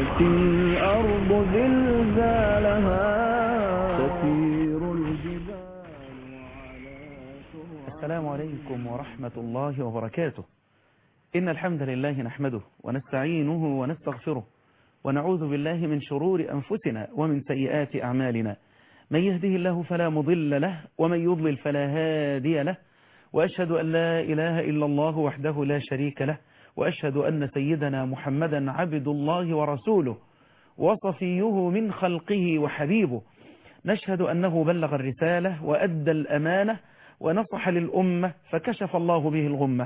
زلزلت الأرض زلزالها تسير الجبال السلام عليكم ورحمة الله وبركاته إن الحمد لله نحمده ونستعينه ونستغفره ونعوذ بالله من شرور أنفسنا ومن سيئات أعمالنا من يهده الله فلا مضل له ومن يضلل فلا هادي له وأشهد أن لا إله إلا الله وحده لا شريك له وأشهد أن سيدنا محمدا عبد الله ورسوله وصفيه من خلقه وحبيبه نشهد أنه بلغ الرسالة وأدى الأمانة ونصح للأمة فكشف الله به الغمة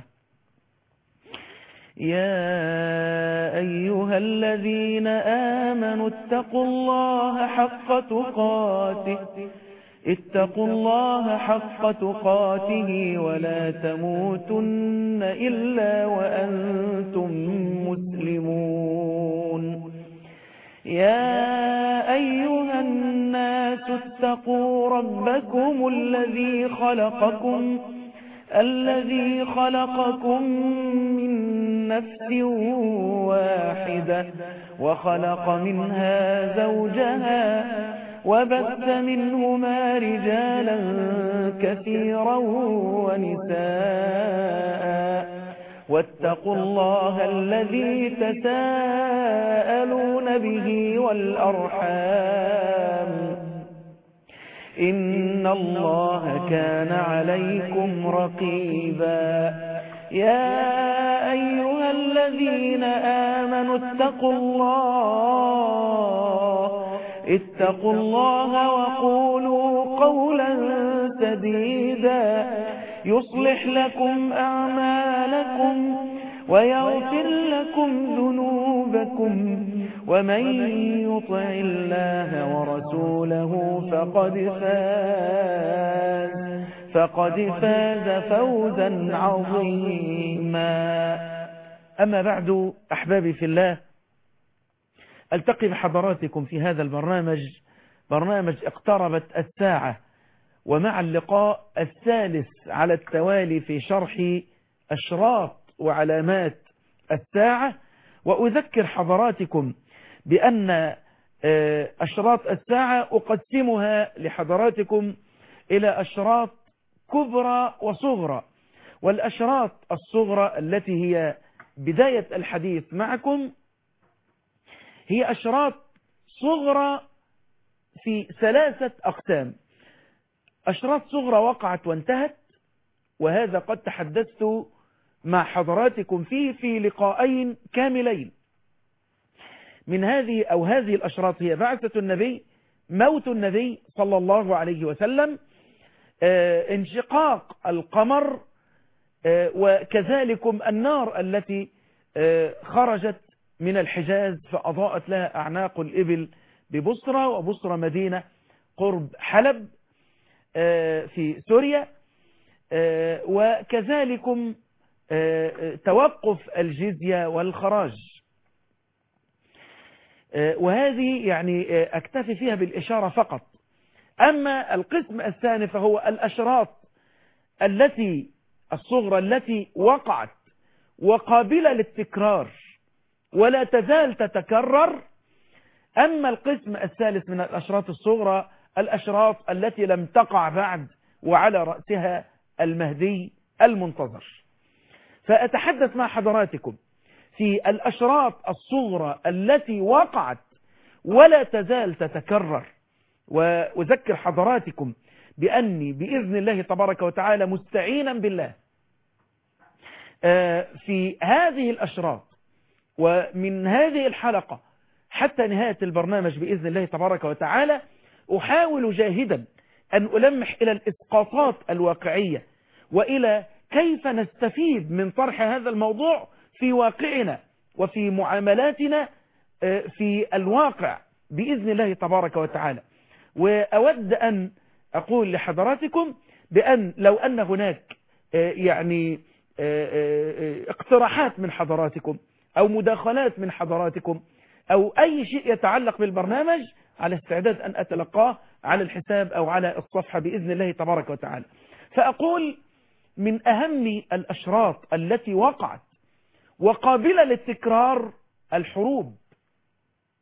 يا أيها الذين آمنوا اتقوا الله حق تقاته اتقوا الله حق تقاته ولا تموتن إلا وأنتم مسلمون يا أيها الناس اتقوا ربكم الذي خلقكم الذي خلقكم من نفس واحدة وخلق منها زوجها وبث منهما رجالا كثيرا ونساء واتقوا الله الذي تساءلون به والأرحام إن الله كان عليكم رقيبا يا أيها الذين آمنوا اتقوا الله اتقوا الله وقولوا قولا سديدا يصلح لكم أعمالكم ويغفر لكم ذنوبكم ومن يطع الله ورسوله فقد فاز فقد فاز فوزا عظيما أما بعد أحبابي في الله ألتقي بحضراتكم في هذا البرنامج برنامج اقتربت الساعة ومع اللقاء الثالث على التوالي في شرح أشراط وعلامات الساعة وأذكر حضراتكم بأن أشراط الساعة أقسمها لحضراتكم إلى أشراط كبرى وصغرى والأشراط الصغرى التي هي بداية الحديث معكم هي أشراط صغرى في ثلاثة أقسام أشراط صغرى وقعت وانتهت وهذا قد تحدثت مع حضراتكم فيه في لقاءين كاملين من هذه أو هذه الأشراط هي بعثة النبي موت النبي صلى الله عليه وسلم آه انشقاق القمر آه وكذلكم النار التي آه خرجت من الحجاز فأضاءت لها أعناق الإبل ببصرة وبصرة مدينة قرب حلب في سوريا وكذلكم توقف الجزية والخراج وهذه يعني أكتفي فيها بالإشارة فقط أما القسم الثاني فهو الأشراط التي الصغرى التي وقعت وقابلة للتكرار ولا تزال تتكرر أما القسم الثالث من الأشراط الصغرى الأشراط التي لم تقع بعد وعلى رأسها المهدي المنتظر فأتحدث مع حضراتكم في الأشراط الصغرى التي وقعت ولا تزال تتكرر وأذكر حضراتكم بأني بإذن الله تبارك وتعالى مستعينا بالله في هذه الأشراط ومن هذه الحلقة حتى نهاية البرنامج بإذن الله تبارك وتعالى أحاول جاهدا أن ألمح إلى الإسقاطات الواقعية وإلى كيف نستفيد من طرح هذا الموضوع في واقعنا وفي معاملاتنا في الواقع بإذن الله تبارك وتعالى وأود أن أقول لحضراتكم بأن لو أن هناك يعني اقتراحات من حضراتكم أو مداخلات من حضراتكم أو أي شيء يتعلق بالبرنامج على استعداد أن أتلقاه على الحساب أو على الصفحة بإذن الله تبارك وتعالى فأقول من أهم الأشراط التي وقعت وقابلة للتكرار الحروب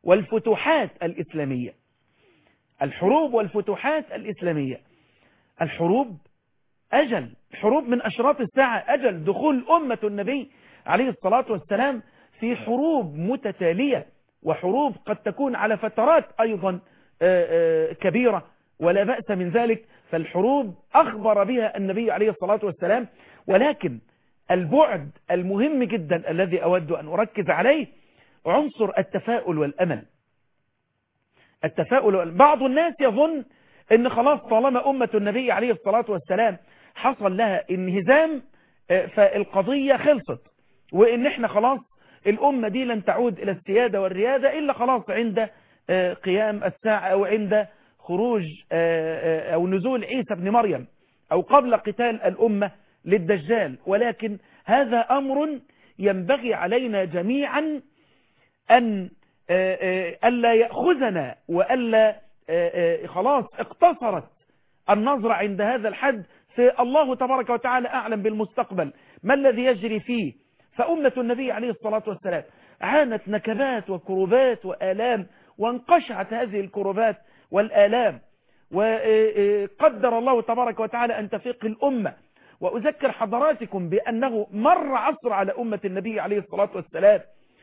والفتوحات الإسلامية الحروب والفتوحات الإسلامية الحروب أجل حروب من أشراط الساعة أجل دخول أمة النبي عليه الصلاة والسلام في حروب متتالية وحروب قد تكون على فترات أيضا كبيرة ولا بأس من ذلك فالحروب أخبر بها النبي عليه الصلاة والسلام ولكن البعد المهم جدا الذي أود أن أركز عليه عنصر التفاؤل والأمل التفاؤل والأمل. بعض الناس يظن ان خلاص طالما أمة النبي عليه الصلاة والسلام حصل لها انهزام فالقضية خلصت وان احنا خلاص الأمة دي لن تعود إلى السيادة والريادة إلا خلاص عند قيام الساعة أو عند خروج أو نزول عيسى بن مريم أو قبل قتال الأمة للدجال ولكن هذا أمر ينبغي علينا جميعا أن ألا يأخذنا وألا خلاص اقتصرت النظرة عند هذا الحد في الله تبارك وتعالى أعلم بالمستقبل ما الذي يجري فيه فأمة النبي عليه الصلاة والسلام عانت نكبات وكروبات وآلام وانقشعت هذه الكروبات والآلام وقدر الله تبارك وتعالى أن تفيق الأمة وأذكر حضراتكم بأنه مر عصر على أمة النبي عليه الصلاة والسلام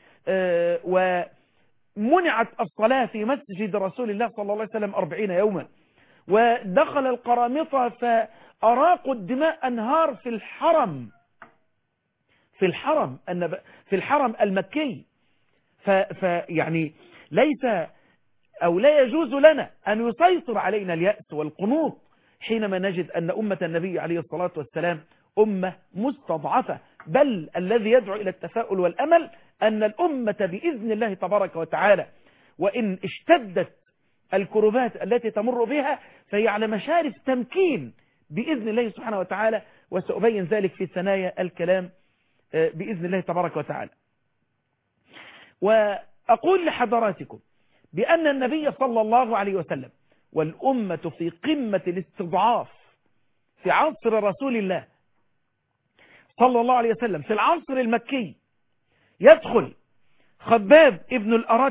ومنعت الصلاة في مسجد رسول الله صلى الله عليه وسلم أربعين يوما ودخل القرامطة فأراقوا الدماء أنهار في الحرم في الحرم في الحرم المكي فيعني ليس أو لا يجوز لنا أن يسيطر علينا اليأس والقنوط حينما نجد أن أمة النبي عليه الصلاة والسلام أمة مستضعفة بل الذي يدعو إلى التفاؤل والأمل أن الأمة بإذن الله تبارك وتعالى وإن اشتدت الكربات التي تمر بها فهي على مشارف تمكين بإذن الله سبحانه وتعالى وسأبين ذلك في ثنايا الكلام بإذن الله تبارك وتعالى وأقول لحضراتكم بأن النبي صلى الله عليه وسلم والأمة في قمة الاستضعاف في عصر رسول الله صلى الله عليه وسلم في العصر المكي يدخل خباب ابن الأرت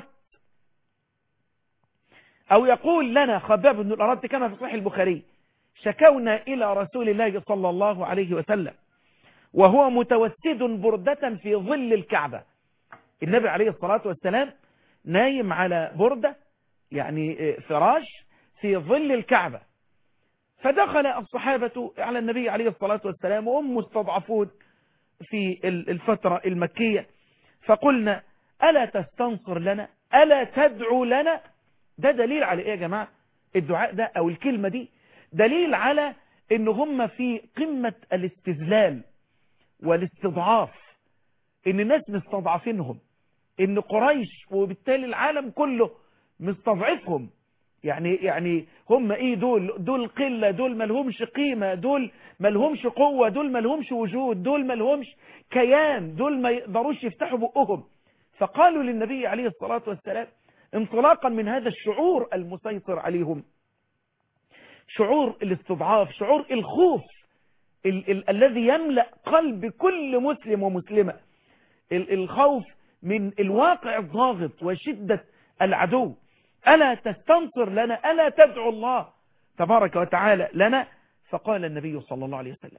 أو يقول لنا خباب ابن الأرت كما في صحيح البخاري شكونا إلى رسول الله صلى الله عليه وسلم وهو متوسد بردة في ظل الكعبة النبي عليه الصلاة والسلام نايم على بردة يعني فراش في ظل الكعبة فدخل الصحابة على النبي عليه الصلاة والسلام وهم مستضعفون في الفترة المكية فقلنا ألا تستنصر لنا ألا تدعو لنا ده دليل على إيه يا جماعة الدعاء ده أو الكلمة دي دليل على إن هم في قمة الاستذلال والاستضعاف إن الناس مستضعفينهم إن قريش وبالتالي العالم كله مستضعفهم يعني يعني هم ايه دول دول قلة دول ملهمش قيمة دول ملهمش قوة دول ملهمش وجود دول ملهمش كيان دول ما يقدروش يفتحوا بقهم فقالوا للنبي عليه الصلاة والسلام انطلاقا من هذا الشعور المسيطر عليهم شعور الاستضعاف شعور الخوف ال ال الذي يملأ قلب كل مسلم ومسلمة ال الخوف من الواقع الضاغط وشدة العدو ألا تستنصر لنا ألا تدعو الله تبارك وتعالى لنا فقال النبي صلى الله عليه وسلم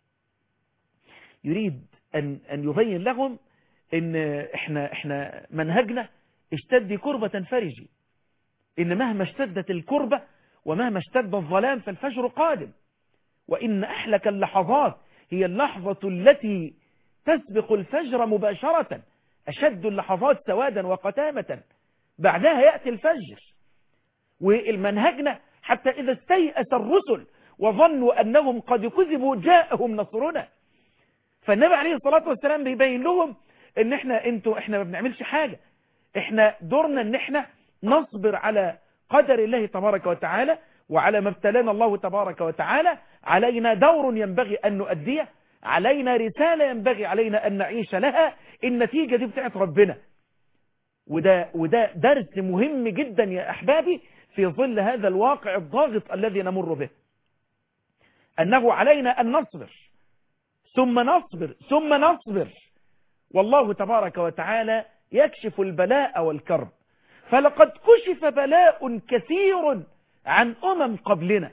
يريد أن, أن يبين لهم إن إحنا, إحنا منهجنا اشتدي كربة فرجي إن مهما اشتدت الكربة ومهما اشتد الظلام فالفجر قادم وإن أحلك اللحظات هي اللحظة التي تسبق الفجر مباشرة أشد اللحظات سوادا وقتامة بعدها يأتي الفجر والمنهجنا حتى إذا استيأس الرسل وظنوا أنهم قد كذبوا جاءهم نصرنا فالنبي عليه الصلاة والسلام بيبين لهم ان احنا انتوا احنا ما بنعملش حاجة احنا دورنا ان احنا نصبر على قدر الله تبارك وتعالى وعلى ما ابتلانا الله تبارك وتعالى علينا دور ينبغي أن نؤديه علينا رسالة ينبغي علينا أن نعيش لها النتيجة دي بتاعت ربنا وده, وده درس مهم جدا يا أحبابي في ظل هذا الواقع الضاغط الذي نمر به أنه علينا أن نصبر ثم نصبر ثم نصبر والله تبارك وتعالى يكشف البلاء والكرب فلقد كشف بلاء كثير عن أمم قبلنا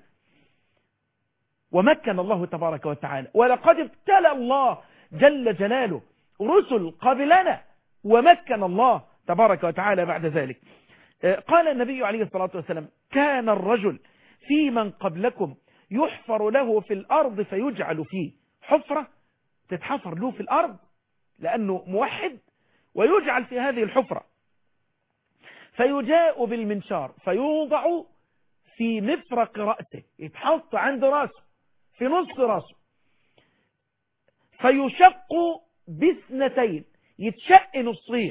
ومكن الله تبارك وتعالى ولقد ابتلى الله جل جلاله رسل قبلنا ومكن الله تبارك وتعالى بعد ذلك قال النبي عليه الصلاة والسلام كان الرجل في من قبلكم يحفر له في الأرض فيجعل فيه حفرة تتحفر له في الأرض لأنه موحد ويجعل في هذه الحفرة فيجاء بالمنشار فيوضع في مفرق رأسه يتحط عند رأسه في نص رأسه فيشق باثنتين يتشق نصين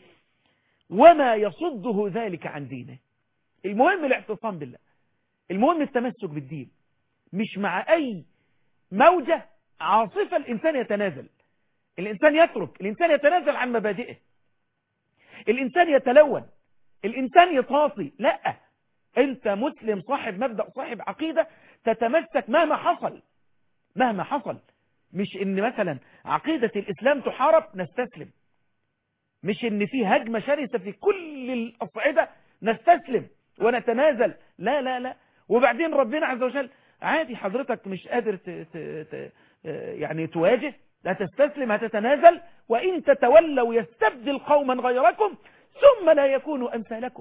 وما يصده ذلك عن دينه المهم الاعتصام بالله المهم التمسك بالدين مش مع أي موجة عاصفة الإنسان يتنازل الإنسان يترك الإنسان يتنازل عن مبادئه الإنسان يتلون الإنسان يطاطي لا أنت مسلم صاحب مبدأ صاحب عقيدة تتمسك مهما حصل مهما حصل مش ان مثلا عقيدة الإسلام تحارب نستسلم مش ان في هجمة شرسة في كل الأصعدة نستسلم ونتنازل لا لا لا وبعدين ربنا عز وجل عادي حضرتك مش قادر ت ت ت يعني تواجه لا تستسلم هتتنازل وإن تتولوا يستبدل قوما غيركم ثم لا يكونوا أمثالكم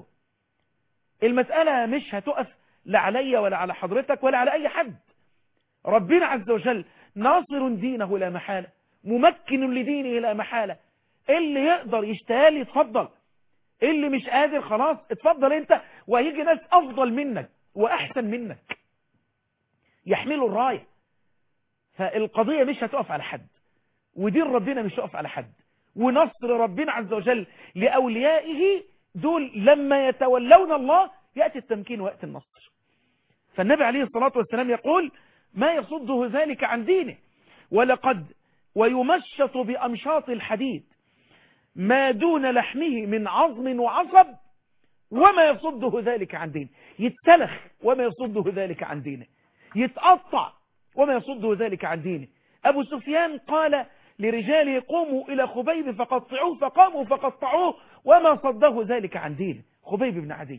المسألة مش هتقف لا علي ولا على حضرتك ولا على أي حد ربنا عز وجل ناصر دينه لا محالة ممكن لدينه لا محالة اللي يقدر يشتغل يتفضل اللي مش قادر خلاص اتفضل انت وهيجي ناس افضل منك واحسن منك يحملوا الراية فالقضية مش هتقف على حد ودين ربنا مش هتقف على حد ونصر ربنا عز وجل لأوليائه دول لما يتولون الله يأتي التمكين ويأتي النصر فالنبي عليه الصلاة والسلام يقول ما يصده ذلك عن دينه ولقد ويمشط بأمشاط الحديد ما دون لحمه من عظم وعصب وما يصده ذلك عن دينه يتسلخ وما يصده ذلك عن دينه يتقطع وما يصده ذلك عن دينه أبو سفيان قال لرجاله قوموا إلى خبيب فقطعوه فقاموا فقطعوه وما صده ذلك عن دينه خبيب بن عدي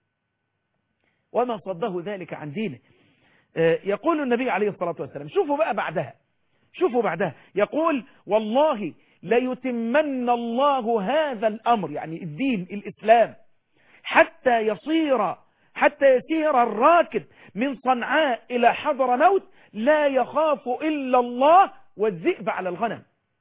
وما صده ذلك عن دينه يقول النبي عليه الصلاة والسلام شوفوا بقى بعدها شوفوا بعدها يقول والله ليتمن الله هذا الأمر يعني الدين الإسلام حتى يصير حتى يسير الراكب من صنعاء إلى حضر موت لا يخاف إلا الله والذئب على الغنم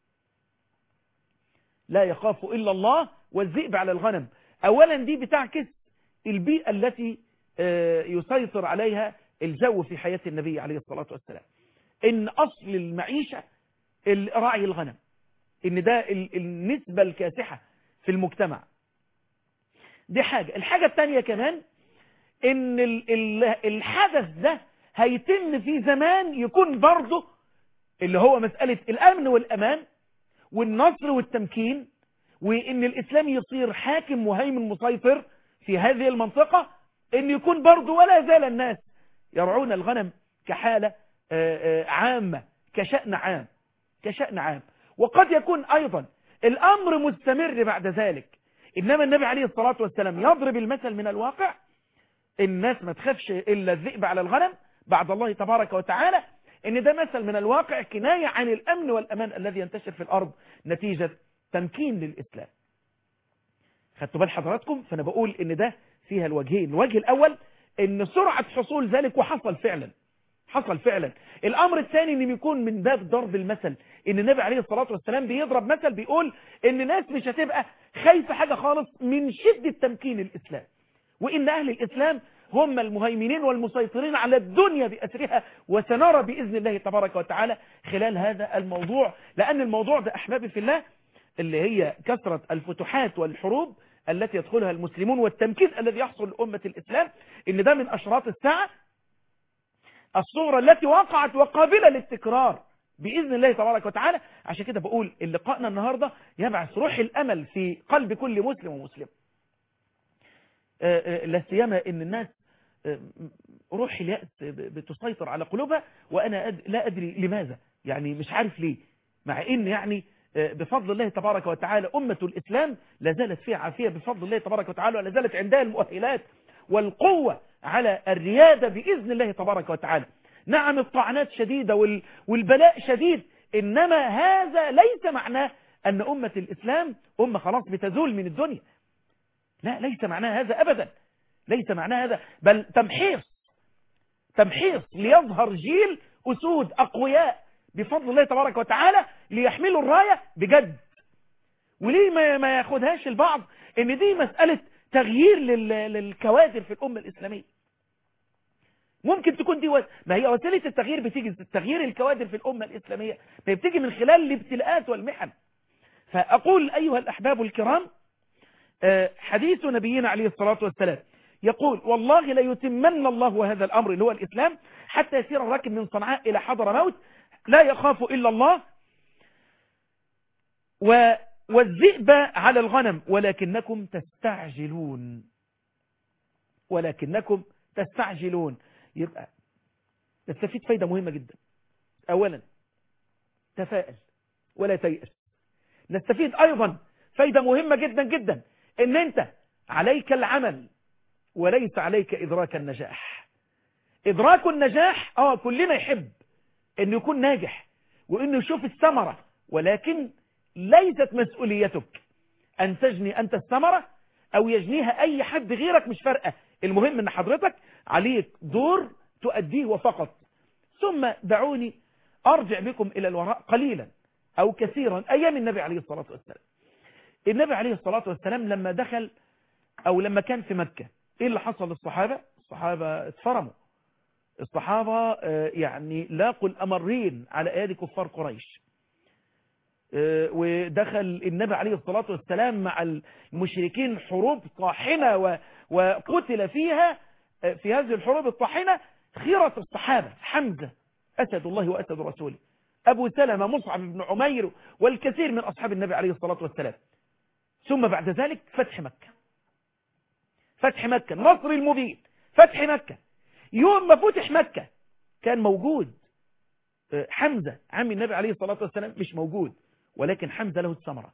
لا يخاف إلا الله والذئب على الغنم أولا دي بتعكس البيئة التي يسيطر عليها الجو في حياة النبي عليه الصلاة والسلام إن أصل المعيشة راعي الغنم إن ده النسبة الكاسحة في المجتمع دي حاجة الحاجة الثانية كمان إن الحدث ده هيتم في زمان يكون برضه اللي هو مسألة الأمن والأمان والنصر والتمكين وإن الإسلام يصير حاكم مهيمن مسيطر في هذه المنطقة إن يكون برضه ولا زال الناس يرعون الغنم كحالة عامة كشأن عام كشأن عام وقد يكون أيضا الأمر مستمر بعد ذلك إنما النبي عليه الصلاة والسلام يضرب المثل من الواقع الناس ما تخافش إلا الذئب على الغنم بعد الله تبارك وتعالى إن ده مثل من الواقع كناية عن الأمن والأمان الذي ينتشر في الأرض نتيجة تمكين للإسلام خدتوا بال حضراتكم فأنا بقول إن ده فيها الوجهين الوجه الأول إن سرعة حصول ذلك وحصل فعلا حصل فعلا الأمر الثاني إن يكون من باب ضرب المثل إن النبي عليه الصلاة والسلام بيضرب مثل بيقول إن الناس مش هتبقى خايفة حاجة خالص من شدة تمكين الإسلام وإن أهل الإسلام هم المهيمنين والمسيطرين على الدنيا بأسرها وسنرى بإذن الله تبارك وتعالى خلال هذا الموضوع لأن الموضوع ده أحبابي في الله اللي هي كثرة الفتوحات والحروب التي يدخلها المسلمون والتمكين الذي يحصل لأمة الإسلام إن ده من أشراط الساعة الصغرى التي وقعت وقابلة للتكرار بإذن الله تبارك وتعالى عشان كده بقول اللقاءنا النهاردة يبعث روح الأمل في قلب كل مسلم ومسلم لا سيما ان الناس روح اليأس بتسيطر على قلوبها وانا أد... لا ادري لماذا يعني مش عارف ليه مع ان يعني بفضل الله تبارك وتعالى أمة الإسلام لا زالت فيها عافية بفضل الله تبارك وتعالى ولا زالت عندها المؤهلات والقوة على الريادة بإذن الله تبارك وتعالى نعم الطعنات شديدة وال- والبلاء شديد إنما هذا ليس معناه أن أمة الإسلام أمة خلاص بتزول من الدنيا لا ليس معناه هذا أبدا ليس معناه هذا بل تمحيص تمحيص ليظهر جيل أسود أقوياء بفضل الله تبارك وتعالى ليحملوا الراية بجد وليه ما ما ياخدهاش البعض ان دي مسألة تغيير لل- للكوادر في الأمة الإسلامية ممكن تكون دي وس... ما هي وسيلة التغيير بتيجي تغيير الكوادر في الأمة الإسلامية ما هي بتيجي من خلال الابتلاءات والمحن فأقول أيها الأحباب الكرام آه، حديث نبينا عليه الصلاة والسلام يقول والله ليتمن الله هذا الأمر اللي هو الإسلام حتى يسير الراكب من صنعاء إلى حضر موت لا يخاف إلا الله و والذئب على الغنم ولكنكم تستعجلون ولكنكم تستعجلون يبقى نستفيد فايدة مهمة جدا أولا تفائل ولا تيأس نستفيد أيضا فايدة مهمة جدا جدا ان انت عليك العمل وليس عليك ادراك النجاح ادراك النجاح اه كلنا يحب انه يكون ناجح وانه يشوف الثمرة ولكن ليست مسؤوليتك ان تجني انت الثمرة او يجنيها اي حد غيرك مش فارقة المهم ان حضرتك عليك دور تؤديه وفقط ثم دعوني ارجع بكم الى الوراء قليلا او كثيرا ايام النبي عليه الصلاة والسلام النبي عليه الصلاة والسلام لما دخل او لما كان في مكة ايه اللي حصل للصحابة الصحابة اتفرموا الصحابة آه، يعني لاقوا الامرين على ايادي كفار قريش آه، ودخل النبي عليه الصلاة والسلام مع المشركين حروب طاحنة و- وقتل فيها آه، في هذه الحروب الطاحنة خيرة الصحابة حمزة أسد الله وأسد رسوله أبو سلمة مصعب بن عمير والكثير من أصحاب النبي عليه الصلاة والسلام ثم بعد ذلك فتح مكة فتح مكة النصر المبين فتح مكة يوم ما فتح مكة كان موجود آه، حمزة عم النبي عليه الصلاة والسلام مش موجود ولكن حمزة له الثمرة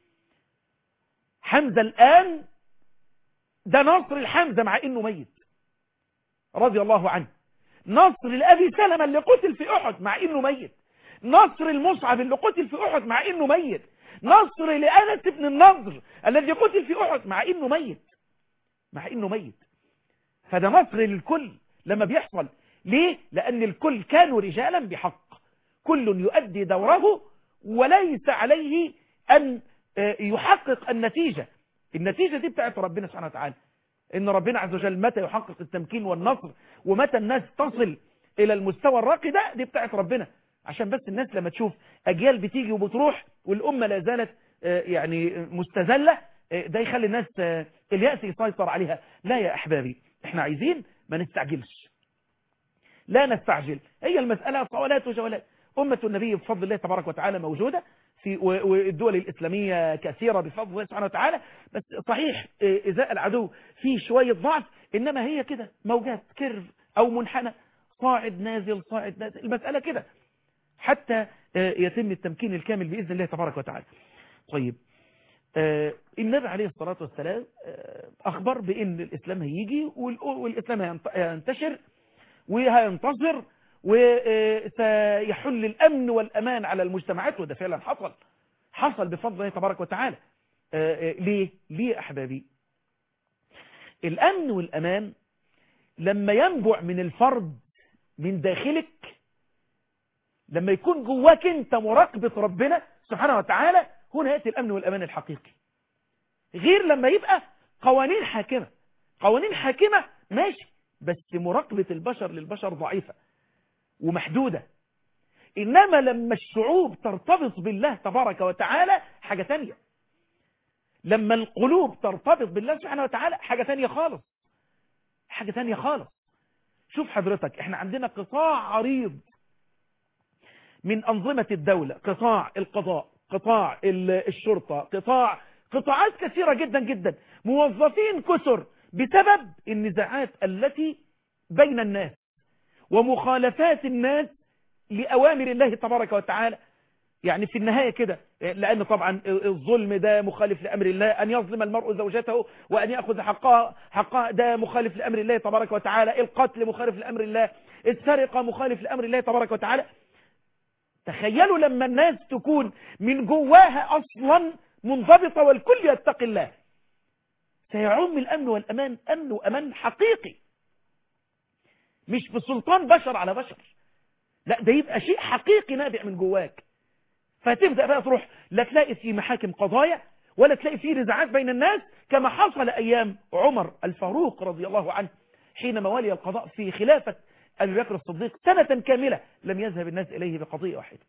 حمزة الآن ده نصر الحمزة مع انه ميت رضي الله عنه نصر لأبي سلمة اللي قتل في أحد مع انه ميت نصر المصعب اللي قتل في أحد مع انه ميت نصر لأنس بن النضر الذي قتل في أحد مع انه ميت مع انه ميت فده نصر للكل لما بيحصل ليه لأن الكل كانوا رجالا بحق كل يؤدي دوره وليس عليه أن آه، يحقق النتيجة النتيجة دي بتاعت ربنا سبحانه وتعالى إن ربنا عز وجل متى يحقق التمكين والنصر ومتى الناس تصل إلى المستوى الراقي ده دي بتاعت ربنا عشان بس الناس لما تشوف أجيال بتيجي وبتروح والأمة لا زالت آه، يعني مستذلة آه، ده يخلي الناس آه، اليأس يسيطر عليها لا يا أحبابي احنا عايزين ما نستعجلش لا نستعجل هي المسألة صولات وجولات أمة النبي بفضل الله تبارك وتعالى موجودة في و- والدول الإسلامية كثيرة بفضل الله سبحانه وتعالى بس صحيح إيه، إزاء العدو فيه شوية ضعف إنما هي كده موجات كيرف أو منحنى صاعد نازل صاعد نازل المسألة كده حتى آه، يتم التمكين الكامل بإذن الله تبارك وتعالى طيب آه، النبي عليه الصلاة والسلام آه، أخبر بأن الإسلام هيجي وال- والإسلام هينت- هينتشر وهينتصر وسيحل الأمن والأمان على المجتمعات وده فعلا حصل حصل بفضل الله تبارك وتعالى آه، آه، ليه؟ ليه يا أحبابي الأمن والأمان لما ينبع من الفرد من داخلك لما يكون جواك انت مراقبة ربنا سبحانه وتعالى هنا يأتي الأمن والأمان الحقيقي غير لما يبقى قوانين حاكمة قوانين حاكمة ماشي بس مراقبة البشر للبشر ضعيفة ومحدودة إنما لما الشعوب ترتبط بالله تبارك وتعالى حاجة تانية لما القلوب ترتبط بالله سبحانه وتعالى حاجة تانية خالص حاجة تانية خالص شوف حضرتك احنا عندنا قطاع عريض من أنظمة الدولة قطاع القضاء قطاع ال- الشرطة قطاع قطاعات كثيرة جدا جدا موظفين كثر بسبب النزاعات التي بين الناس ومخالفات الناس لأوامر الله تبارك وتعالى يعني في النهاية كده لأن طبعا الظلم ده مخالف لأمر الله أن يظلم المرء زوجته وأن يأخذ حقها, حقها ده مخالف لأمر الله تبارك وتعالى القتل مخالف لأمر الله السرقة مخالف لأمر الله تبارك وتعالى تخيلوا لما الناس تكون من جواها أصلا منضبطة والكل يتقي الله سيعم الأمن والأمان أمن وأمان حقيقي مش بسلطان بشر على بشر لا ده يبقى شيء حقيقي نابع من جواك فتبدأ بقى تروح لا تلاقي في محاكم قضايا ولا تلاقي في نزاعات بين الناس كما حصل أيام عمر الفاروق رضي الله عنه حينما ولي القضاء في خلافة أبي بكر الصديق سنة كاملة لم يذهب الناس إليه بقضية واحدة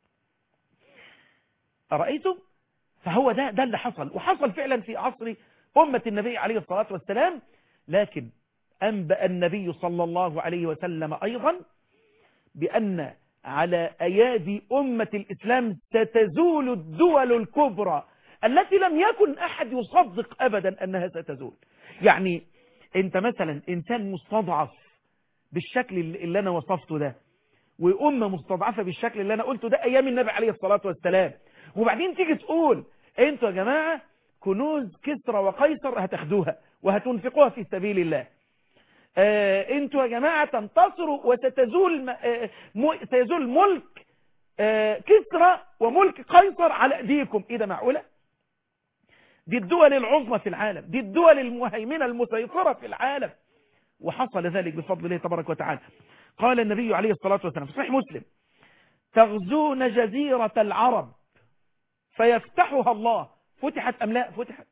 أرأيتم؟ فهو ده ده اللي حصل وحصل فعلا في عصر أمة النبي عليه الصلاة والسلام لكن أنبأ النبي صلى الله عليه وسلم أيضا بأن على أيادي أمة الإسلام ستزول الدول الكبرى التي لم يكن أحد يصدق أبدا أنها ستزول يعني أنت مثلا إنسان مستضعف بالشكل اللي أنا وصفته ده وأمة مستضعفة بالشكل اللي أنا قلته ده أيام النبي عليه الصلاة والسلام وبعدين تيجي تقول أنتوا يا جماعة كنوز كسرى وقيصر هتاخدوها وهتنفقوها في سبيل الله آه انتوا يا جماعة تنتصروا وستزول آه سيزول ملك آه كسرى وملك قيصر على ايديكم ايه ده معقولة دي الدول العظمى في العالم دي الدول المهيمنة المسيطرة في العالم وحصل ذلك بفضل الله تبارك وتعالى قال النبي عليه الصلاة والسلام في صحيح مسلم تغزون جزيرة العرب فيفتحها الله فتحت أم لا فتحت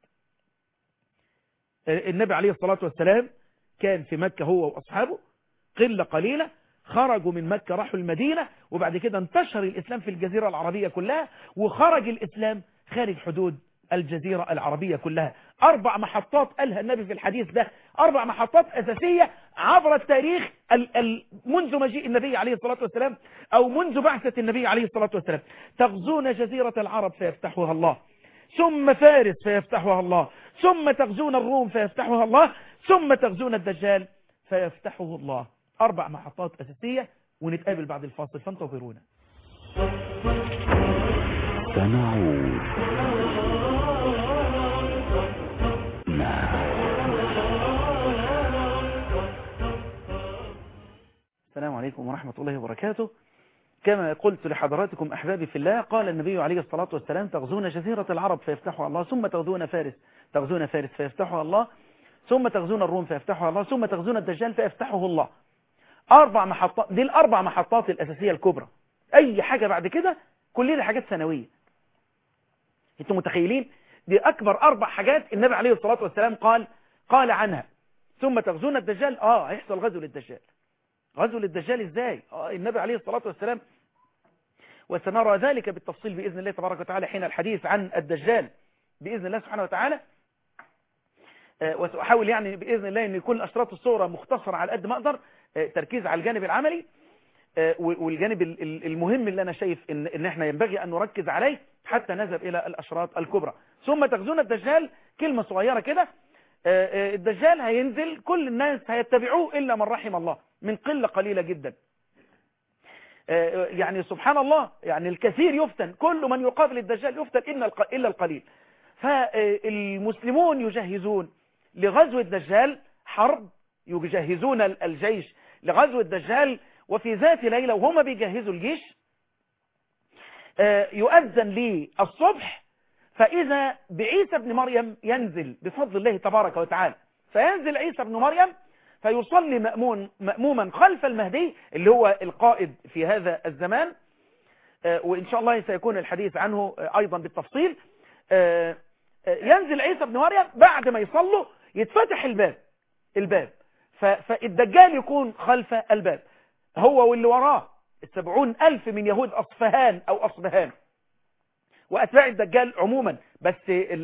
النبي عليه الصلاة والسلام كان في مكة هو وأصحابه قلة قليلة خرجوا من مكة راحوا المدينة وبعد كده انتشر الإسلام في الجزيرة العربية كلها وخرج الإسلام خارج حدود الجزيرة العربية كلها أربع محطات قالها النبي في الحديث ده أربع محطات أساسية عبر التاريخ ال ال منذ مجيء النبي عليه الصلاة والسلام أو منذ بعثة النبي عليه الصلاة والسلام تغزون جزيرة العرب فيفتحها الله ثم فارس فيفتحها الله ثم تغزون الروم فيفتحها الله ثم تغزون الدجال فيفتحه الله أربع محطات أساسية ونتقابل بعد الفاصل فانتظرونا سنعود مع السلام عليكم ورحمة الله وبركاته كما قلت لحضراتكم أحبابي في الله قال النبي عليه الصلاة والسلام تغزون جزيرة العرب فيفتحها الله ثم تغزون فارس تغزون فارس فيفتحها الله ثم تغزون الروم فيفتحها الله ثم تغزون الدجال فيفتحه الله أربع محطات دي الأربع محطات الأساسية الكبرى أي حاجة بعد كده كل دي حاجات ثانوية انتم متخيلين دي أكبر أربع حاجات النبي عليه الصلاة والسلام قال قال عنها ثم تغزون الدجال آه هيحصل غزو للدجال غزو للدجال إزاي آه النبي عليه الصلاة والسلام وسنرى ذلك بالتفصيل بإذن الله تبارك وتعالى حين الحديث عن الدجال بإذن الله سبحانه وتعالى وسأحاول يعني بإذن الله أن يكون أشراط الصورة مختصرة على قد ما أقدر تركيز على الجانب العملي والجانب المهم اللي أنا شايف إن, إن إحنا ينبغي أن نركز عليه حتى نذهب إلى الأشراط الكبرى ثم تغزون الدجال كلمة صغيرة كده الدجال هينزل كل الناس هيتبعوه إلا من رحم الله من قلة قليلة جدا يعني سبحان الله يعني الكثير يفتن كل من يقابل الدجال يفتن إلا القليل فالمسلمون يجهزون لغزو الدجال حرب يجهزون الجيش لغزو الدجال وفي ذات ليلة وهم بيجهزوا الجيش يؤذن لي الصبح فإذا بعيسى بن مريم ينزل بفضل الله تبارك وتعالى فينزل عيسى بن مريم فيصلي مأمون مأموما خلف المهدي اللي هو القائد في هذا الزمان وإن شاء الله سيكون الحديث عنه أيضا بالتفصيل ينزل عيسى بن مريم بعد ما يصلوا يتفتح الباب الباب فالدجال يكون خلف الباب هو واللي وراه السبعون ألف من يهود أصفهان أو أصبهان وأتباع الدجال عموما بس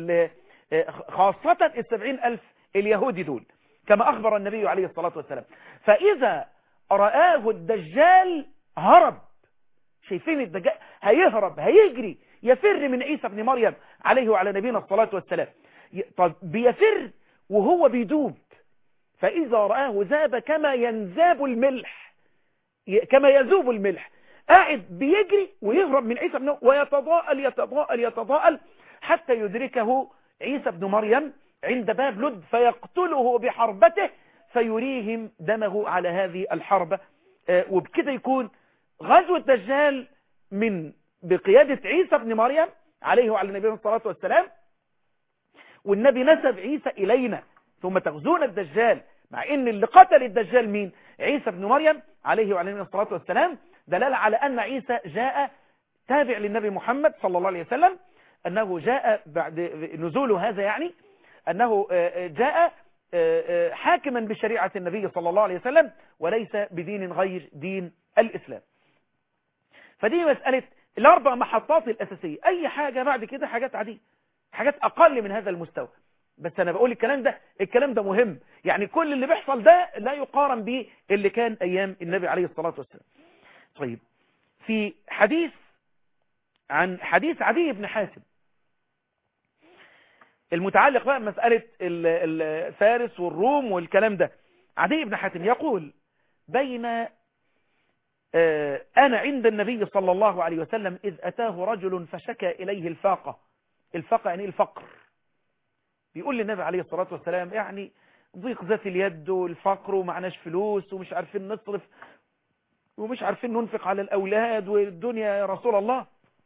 خاصة السبعين ألف اليهودي دول كما أخبر النبي عليه الصلاة والسلام فإذا رآه الدجال هرب شايفين الدجال هيهرب هيجري يفر من عيسى بن مريم عليه وعلى نبينا الصلاة والسلام طب بيفر وهو بيدوب فإذا رآه ذاب كما ينذاب الملح كما يذوب الملح قاعد بيجري ويهرب من عيسى بن ويتضاءل يتضاءل يتضاءل حتى يدركه عيسى بن مريم عند باب لد فيقتله بحربته فيريهم دمه على هذه الحربة آه، وبكده يكون غزوة دجال من بقيادة عيسى بن مريم عليه وعلى نبينا الصلاة والسلام والنبي نسب عيسى إلينا ثم تغزون الدجال مع ان اللي قتل الدجال مين عيسى بن مريم عليه وعلى نبينا الصلاة والسلام دلالة على أن عيسى جاء تابع للنبي محمد صلى الله عليه وسلم أنه جاء بعد نزول هذا يعني أنه آه، جاء آه، آه، حاكما بشريعة النبي صلى الله عليه وسلم وليس بدين غير دين الإسلام فدي مسألة الأربع محطات الأساسية أي حاجة بعد كده حاجات عادية حاجات أقل من هذا المستوى بس أنا بقول الكلام ده الكلام ده مهم يعني كل اللي بيحصل ده لا يقارن به اللي كان أيام النبي عليه الصلاة والسلام طيب في حديث عن حديث عدي بن حاتم المتعلق بقى بمسألة ال- الفارس والروم والكلام ده عدي بن حاتم يقول بين آه، أنا عند النبي صلى الله عليه وسلم إذ أتاه رجل فشكى إليه الفاقة الفاقة يعني الفقر بيقول للنبي عليه الصلاة والسلام يعني ضيق ذات اليد والفقر ومعناش فلوس ومش عارفين نصرف ومش عارفين ننفق على الأولاد والدنيا يا رسول الله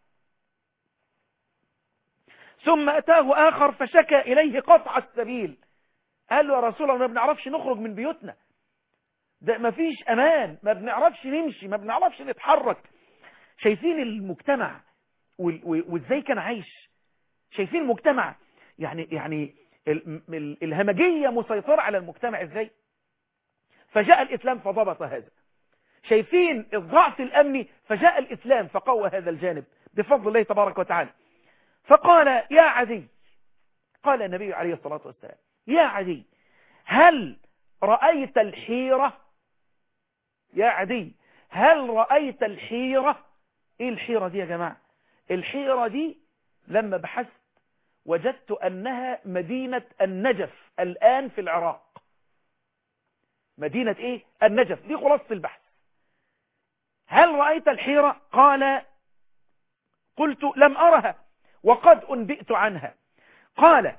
ثم أتاه آخر فشكى إليه قطع السبيل قال له يا رسول الله ما بنعرفش نخرج من بيوتنا ده ما فيش أمان ما بنعرفش نمشي ما بنعرفش نتحرك شايفين المجتمع وال- و- وازاي كان عايش شايفين المجتمع يعني يعني ال- ال- الهمجية مسيطرة على المجتمع ازاي فجاء الإسلام فضبط هذا شايفين الضعف الأمني فجاء الإسلام فقوى هذا الجانب بفضل الله تبارك وتعالى فقال يا عدي قال النبي عليه الصلاة والسلام يا عدي هل رأيت الحيرة يا عدي هل رأيت الحيرة ايه الحيرة دي يا جماعة الحيرة دي لما بحثت وجدت أنها مدينة النجف الآن في العراق مدينة ايه النجف دي خلاصة البحث هل رأيت الحيرة قال قلت لم أرها وقد أنبئت عنها قال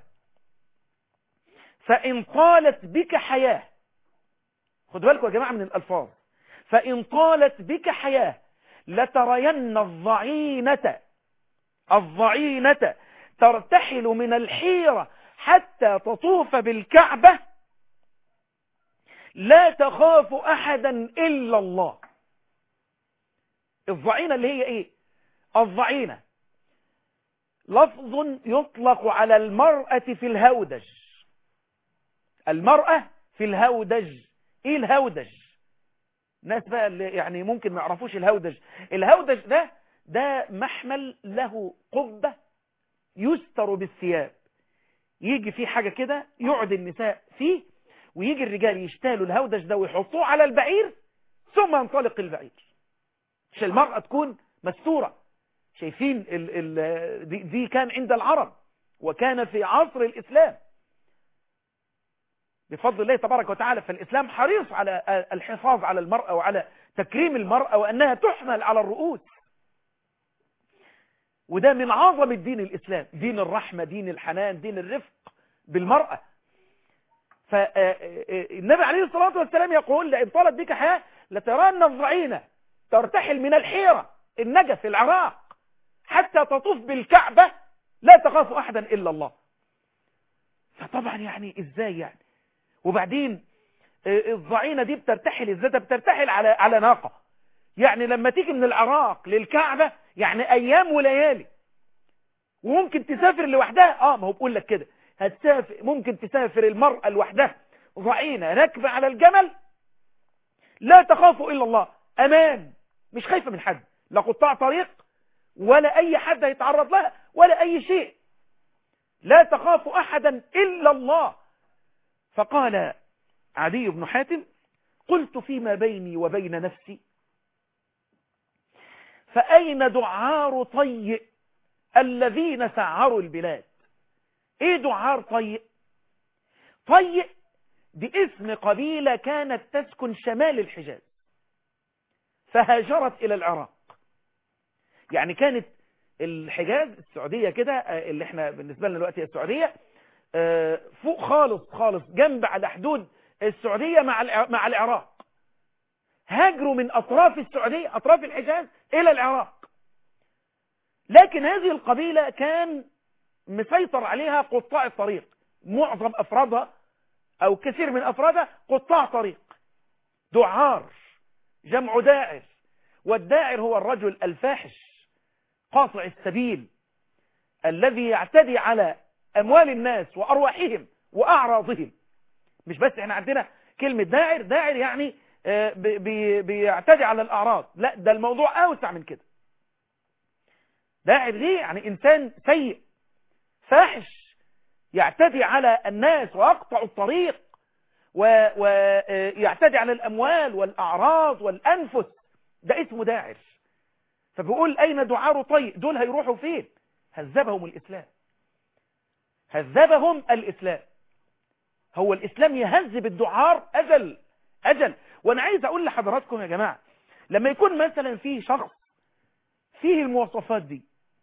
فإن طالت بك حياة خدوا بالكم يا جماعة من الألفاظ فإن طالت بك حياة لترين الضعينة الضعينة ترتحل من الحيرة حتى تطوف بالكعبة لا تخاف أحدا إلا الله الضعينة اللي هي إيه الضعينة لفظ يطلق على المرأة في الهودج المرأة في الهودج ايه الهودج ناس بقى اللي يعني ممكن ما يعرفوش الهودج الهودج ده ده محمل له قبة يستر بالثياب يجي فيه حاجة كده يقعد النساء فيه ويجي الرجال يشتالوا الهودج ده ويحطوه على البعير ثم ينطلق البعير عشان المرأة تكون مستورة شايفين ال ال دي, دي كان عند العرب وكان في عصر الإسلام بفضل الله تبارك وتعالى فالإسلام حريص على الحفاظ على المرأة وعلى تكريم المرأة وأنها تحمل على الرؤوس وده من عظم الدين الإسلام دين الرحمة دين الحنان دين الرفق بالمرأة فالنبي عليه الصلاة والسلام يقول لئن طالت بك حياة لتران الضعينة ترتحل من الحيرة النجف العراق حتى تطوف بالكعبة لا تخاف أحدا إلا الله فطبعا يعني إزاي يعني وبعدين الضعينة دي بترتحل ازاي بترتحل على على ناقة يعني لما تيجي من العراق للكعبة يعني أيام وليالي وممكن تسافر لوحدها اه ما هو بقول لك كده هتسافر ممكن تسافر المرأة لوحدها ضعينة راكبة على الجمل لا تخاف إلا الله أمان مش خايفة من حد لا قطاع طريق ولا أي حد هيتعرض لها ولا أي شيء لا تخاف أحدا إلا الله فقال عدي بن حاتم قلت فيما بيني وبين نفسي فأين دعار طيء الذين سعروا البلاد ايه دعار طيء طيء دي اسم قبيلة كانت تسكن شمال الحجاز فهاجرت إلى العراق يعني كانت الحجاز السعودية كده آه، اللي احنا بالنسبة لنا دلوقتي السعودية آه، فوق خالص خالص جنب على حدود السعودية مع الع- مع العراق هاجروا من أطراف السعودية أطراف الحجاز إلى العراق لكن هذه القبيلة كان مسيطر عليها قطاع الطريق معظم أفرادها أو كثير من أفرادها قطاع طريق دعار جمع داعر والداعر هو الرجل الفاحش قاطع السبيل الذي يعتدي على أموال الناس وأرواحهم وأعراضهم مش بس احنا عندنا كلمة داعر داعر يعني آه، بي- بي- بيعتدي على الأعراض لا ده الموضوع أوسع من كده داعر دي يعني إنسان سيء فاحش يعتدي على الناس ويقطع الطريق ويعتدي على الأموال والأعراض والأنفس ده اسمه داعر فبيقول أين دعار طيء دول هيروحوا فين هذبهم الإسلام هذبهم الإسلام هو الإسلام يهذب الدعار أجل أجل وأنا عايز أقول لحضراتكم يا جماعة لما يكون مثلا في شخص فيه المواصفات دي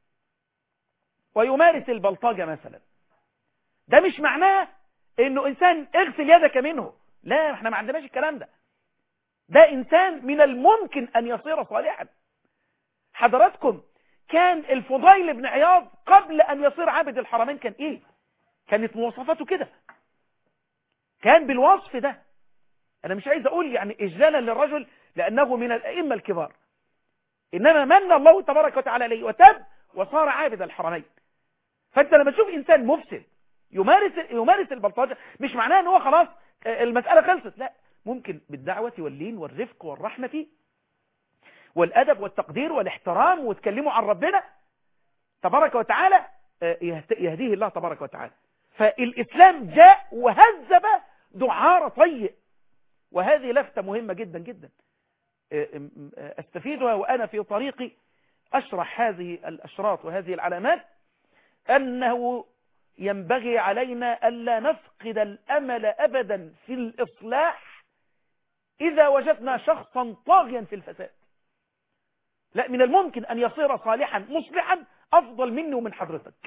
ويمارس البلطجة مثلا ده مش معناه انه انسان اغسل يدك منه لا احنا ما عندناش الكلام ده ده انسان من الممكن ان يصير صالحا حضراتكم كان الفضيل بن عياض قبل ان يصير عابد الحرمين كان ايه كانت مواصفاته كده كان بالوصف ده انا مش عايز اقول يعني اجلالا للرجل لانه من الائمه الكبار انما من الله تبارك وتعالى عليه وتاب وصار عابد الحرمين فانت لما تشوف انسان مفسد يمارس يمارس البلطجه مش معناه ان هو خلاص آه، المساله خلصت لا ممكن بالدعوه واللين والرفق والرحمه والادب والتقدير والاحترام وتكلموا عن ربنا تبارك وتعالى آه، يهت- يهديه الله تبارك وتعالى فالاسلام جاء وهذب دعار طيء وهذه لفتة مهمة جدا جدا آه، م- آه، استفيدها وأنا في طريقي أشرح هذه الأشراط وهذه العلامات أنه ينبغي علينا ألا نفقد الأمل أبدا في الإصلاح إذا وجدنا شخصا طاغيا في الفساد لا من الممكن أن يصير صالحا مصلحا أفضل مني ومن حضرتك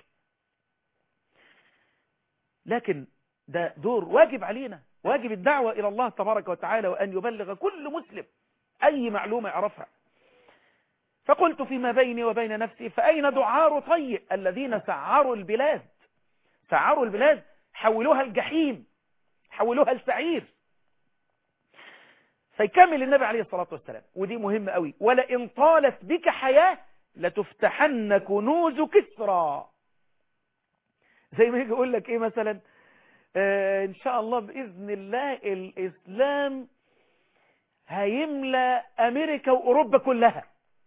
لكن ده دور واجب علينا واجب الدعوة إلى الله تبارك وتعالى وأن يبلغ كل مسلم أي معلومة يعرفها فقلت فيما بيني وبين نفسي فأين دعار طيء الذين سعروا البلاد سعروا البلاد حولوها الجحيم حولوها السعير فيكمل النبي عليه الصلاة والسلام ودي مهمة قوي ولئن طالت بك حياة لتفتحن كنوز كسرى زي ما يجي يقول لك ايه مثلا آه ان شاء الله باذن الله الاسلام هيملى امريكا واوروبا كلها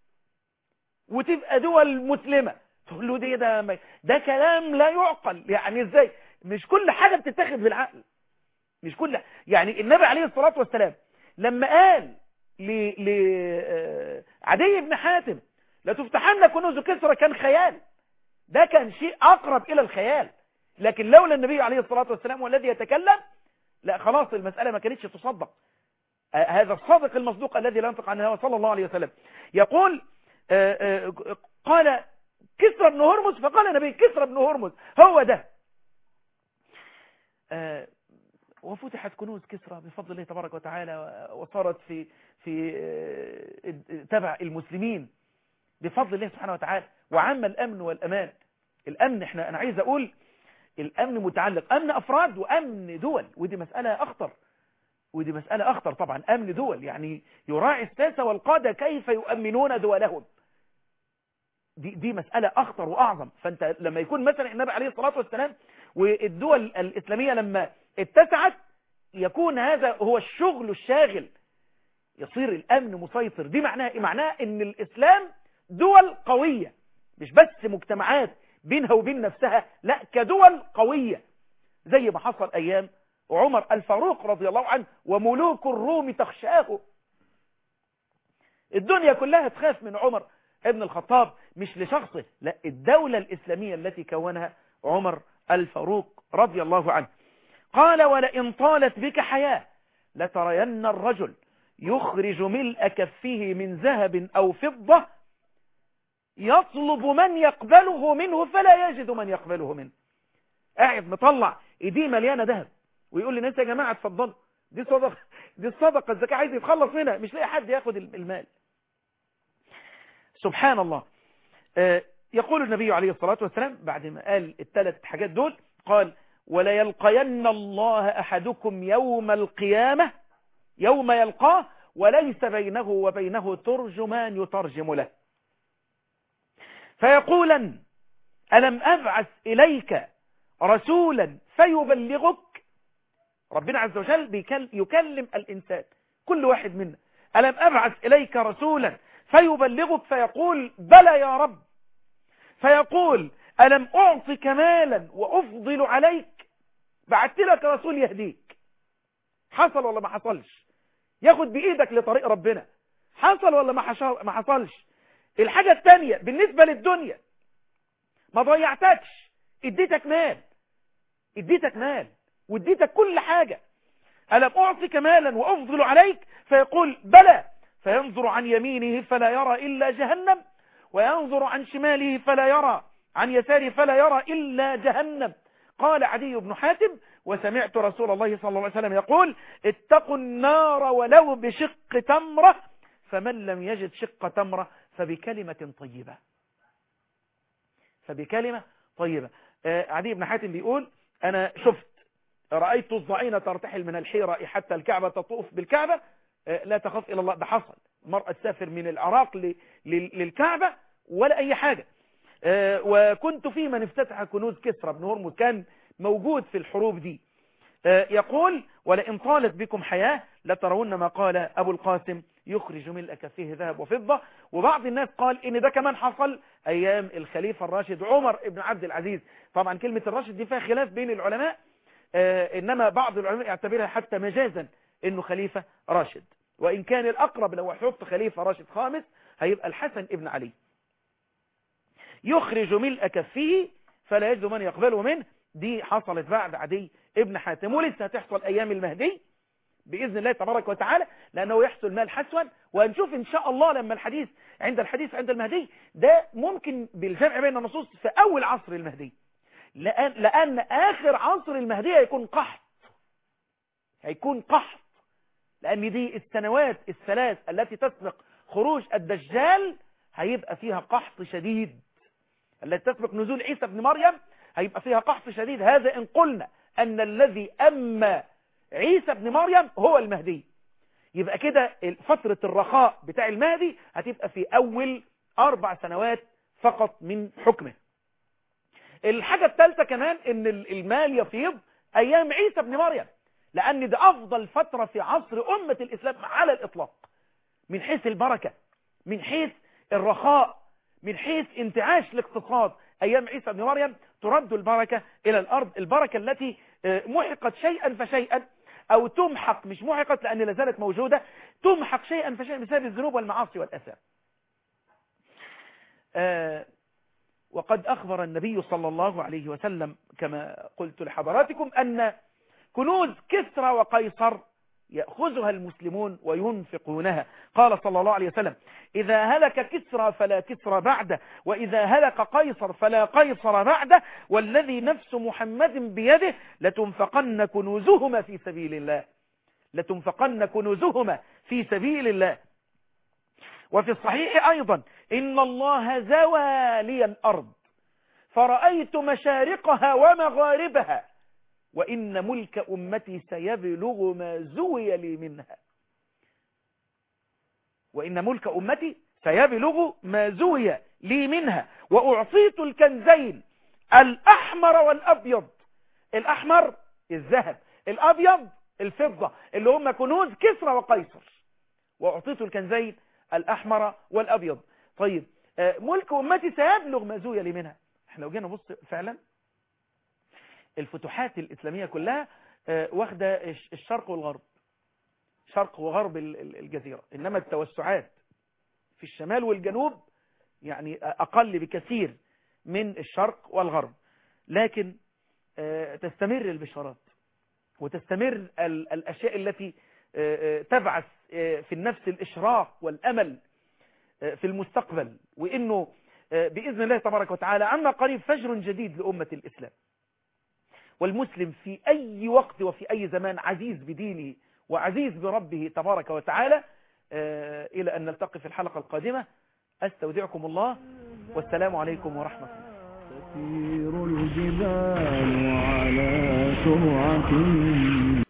وتبقى دول مسلمة تقول له دي ده ما- ده كلام لا يعقل يعني ازاي مش كل حاجة بتتاخد بالعقل مش كل يعني النبي عليه الصلاة والسلام لما قال ل ل آه، عدي بن حاتم لا تفتحن كنوز كسرى كان خيال ده كان شيء أقرب إلى الخيال لكن لولا النبي عليه الصلاة والسلام والذي يتكلم لا خلاص المسألة ما كانتش تصدق آه، هذا الصادق المصدوق الذي لا ينطق عن الهوى صلى الله عليه وسلم يقول آه، آه، قال كسرى بن هرمز فقال النبي كسرى بن هرمز هو ده آه، وفتحت كنوز كسرى بفضل الله تبارك وتعالى وصارت في في آه، تبع المسلمين بفضل الله سبحانه وتعالى وعم الأمن والأمان الأمن احنا أنا عايز أقول الأمن متعلق أمن أفراد وأمن دول ودي مسألة أخطر ودي مسألة أخطر طبعا أمن دول يعني يراعي الساسة والقادة كيف يؤمنون دولهم دي, دي مسألة أخطر وأعظم فأنت لما يكون مثلا النبي عليه الصلاة والسلام والدول الإسلامية لما اتسعت يكون هذا هو الشغل الشاغل يصير الأمن مسيطر دي معناها إيه؟ معناها إن الإسلام دول قوية مش بس مجتمعات بينها وبين نفسها لا كدول قوية زي ما حصل أيام عمر الفاروق رضي الله عنه وملوك الروم تخشاه الدنيا كلها تخاف من عمر ابن الخطاب مش لشخصه لا الدولة الإسلامية التي كونها عمر الفاروق رضي الله عنه قال ولئن طالت بك حياة لترين الرجل يخرج ملء كفه من ذهب أو فضة يطلب من يقبله منه فلا يجد من يقبله منه قاعد مطلع ايديه مليانه ذهب ويقول للناس يا جماعه اتفضلوا دي صدقه دي الصدقه الزكاه عايز يتخلص منها مش لاقي حد ياخد المال سبحان الله آه، يقول النبي عليه الصلاه والسلام بعد ما قال الثلاث حاجات دول قال ولا يلقين الله احدكم يوم القيامه يوم يلقاه وليس بينه وبينه ترجمان يترجم له فيقولا ألم أبعث إليك رسولا فيبلغك ربنا عز وجل بيكل- يكلم الإنسان كل واحد منا ألم أبعث إليك رسولا فيبلغك فيقول بلى يا رب فيقول ألم أعطك مالا وأفضل عليك بعت لك رسول يهديك حصل ولا ما حصلش ياخد بإيدك لطريق ربنا حصل ولا ما حصل- ما حصلش الحاجة الثانية بالنسبة للدنيا ما ضيعتكش اديتك مال اديتك مال واديتك كل حاجة ألم أعطيك مالا وأفضل عليك فيقول بلى فينظر عن يمينه فلا يرى إلا جهنم وينظر عن شماله فلا يرى عن يساره فلا يرى إلا جهنم قال عدي بن حاتم وسمعت رسول الله صلى الله عليه وسلم يقول اتقوا النار ولو بشق تمرة فمن لم يجد شق تمرة فبكلمة طيبة فبكلمة طيبة آه، عدي بن حاتم بيقول أنا شفت رأيت الضعينة ترتحل من الحيرة حتى الكعبة تطوف بالكعبة آه، لا تخاف إلى الله ده حصل المرأة تسافر من العراق ل- لل- للكعبة ولا أي حاجة آه، وكنت في من افتتح كنوز كسرى بن هرمز كان موجود في الحروب دي آه، يقول ولئن طالت بكم حياة لترون ما قال أبو القاسم يخرج ملء كفيه ذهب وفضة وبعض الناس قال إن ده كمان حصل أيام الخليفة الراشد عمر بن عبد العزيز طبعا كلمة الراشد دي فيها خلاف بين العلماء آه، إنما بعض العلماء يعتبرها حتى مجازا إنه خليفة راشد وإن كان الأقرب لو حط خليفة راشد خامس هيبقى الحسن ابن علي يخرج ملء كفيه فلا يجد من يقبله منه دي حصلت بعد عدي ابن حاتم ولسه هتحصل أيام المهدي بإذن الله تبارك وتعالى لأنه يحصل مال حسوا وهنشوف إن شاء الله لما الحديث عند الحديث عند المهدي ده ممكن بالجمع بين النصوص في أول عصر المهدي لأن, لأن آخر عصر المهدي هيكون قحط هيكون قحط لأن دي السنوات الثلاث التي تسبق خروج الدجال هيبقى فيها قحط شديد التي تسبق نزول عيسى بن مريم هيبقى فيها قحط شديد هذا إن قلنا أن الذي أما عيسى بن مريم هو المهدي يبقى كده فترة الرخاء بتاع المهدي هتبقى في أول أربع سنوات فقط من حكمه الحاجة الثالثة كمان ان المال يفيض أيام عيسى بن مريم لأن ده أفضل فترة في عصر أمة الإسلام على الإطلاق من حيث البركة من حيث الرخاء من حيث انتعاش الاقتصاد أيام عيسى بن مريم ترد البركة إلى الأرض البركة التي محقت شيئا فشيئا أو تمحق مش محقت لأن لازالت موجودة تمحق شيئا فشيئا بسبب الذنوب والمعاصي والأثام آه وقد أخبر النبي صلى الله عليه وسلم كما قلت لحضراتكم أن كنوز كسرى وقيصر يأخذها المسلمون وينفقونها قال صلى الله عليه وسلم إذا هلك كسرى فلا كسرى بعده وإذا هلك قيصر فلا قيصر بعده والذي نفس محمد بيده لتنفقن كنوزهما في سبيل الله لتنفقن كنوزهما في سبيل الله وفي الصحيح أيضا إن الله زوى لي الأرض فرأيت مشارقها ومغاربها وإن ملك أمتي سيبلغ ما زوي لي منها وإن ملك أمتي سيبلغ ما زوي لي منها وأعطيت الكنزين الأحمر والأبيض الأحمر الذهب الأبيض الفضة اللي هم كنوز كسرى وقيصر وأعطيت الكنزين الأحمر والأبيض طيب ملك أمتي سيبلغ ما زوي لي منها احنا لو جينا نبص فعلا الفتوحات الإسلامية كلها واخدة الشرق والغرب شرق وغرب الجزيرة إنما التوسعات في الشمال والجنوب يعني أقل بكثير من الشرق والغرب لكن تستمر البشارات وتستمر الأشياء التي تبعث في النفس الإشراق والأمل في المستقبل وإنه بإذن الله تبارك وتعالى عما قريب فجر جديد لأمة الإسلام والمسلم في أي وقت وفي أي زمان عزيز بدينه وعزيز بربه تبارك وتعالى إلى أن نلتقي في الحلقة القادمة أستودعكم الله والسلام عليكم ورحمة الله تسير الجبال على سرعة